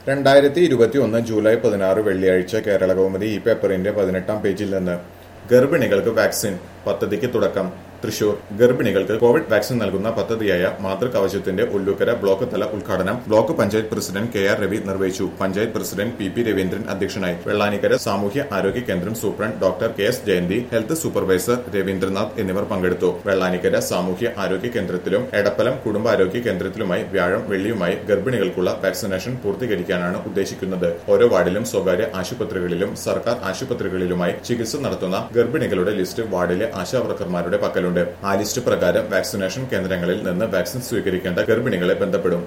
രണ്ടായിരത്തി ഇരുപത്തി ഒന്ന് ജൂലൈ പതിനാറ് വെള്ളിയാഴ്ച കേരള കൗമുദി ഈ പേപ്പറിന്റെ പതിനെട്ടാം പേജിൽ നിന്ന് ഗർഭിണികൾക്ക് വാക്സിൻ പദ്ധതിക്ക് തുടക്കം തൃശൂർ ഗർഭിണികൾക്ക് കോവിഡ് വാക്സിൻ നൽകുന്ന പദ്ധതിയായ മാതൃകവചത്തിന്റെ ഉള്ളൂക്കര ബ്ലോക്ക് തല ഉദ്ഘാടനം block panchayat president K R Ravi നിർവഹിച്ചു panchayat president P P Raveendran അധ്യക്ഷനായി വെള്ളാനിക്കര സാമൂഹ്യ ആരോഗ്യ കേന്ദ്രം superintendent doctor K S Jayanthi health supervisor Raveendranath എന്നിവർ പങ്കെടുത്തു വെള്ളാനിക്കര സാമൂഹ്യ ആരോഗ്യ കേന്ദ്രത്തിലും എടപ്പലം കുടുംബാരോഗ്യ കേന്ദ്രത്തിലുമായി വ്യാഴം വെള്ളിയുമായി ഗർഭിണികൾക്കുള്ള വാക്സിനേഷൻ പൂർത്തീകരിക്കാനാണ് ഉദ്ദേശിക്കുന്നത് ഓരോ വാർഡിലും സ്വകാര്യ ആശുപത്രികളിലും സർക്കാർ ആശുപത്രികളിലുമായി ചികിത്സ നടത്തുന്ന ഗർഭിണികളുടെ ലിസ്റ്റ് വാർഡിലെ ആശാവർക്കർമാരുടെ പക്കലുണ്ട് ആ ലിസ്റ്റ് പ്രകാരം വാക്സിനേഷൻ കേന്ദ്രങ്ങളിൽ നിന്ന് വാക്സിൻ സ്വീകരിക്കേണ്ട ഗർഭിണികളെ ബന്ധപ്പെടും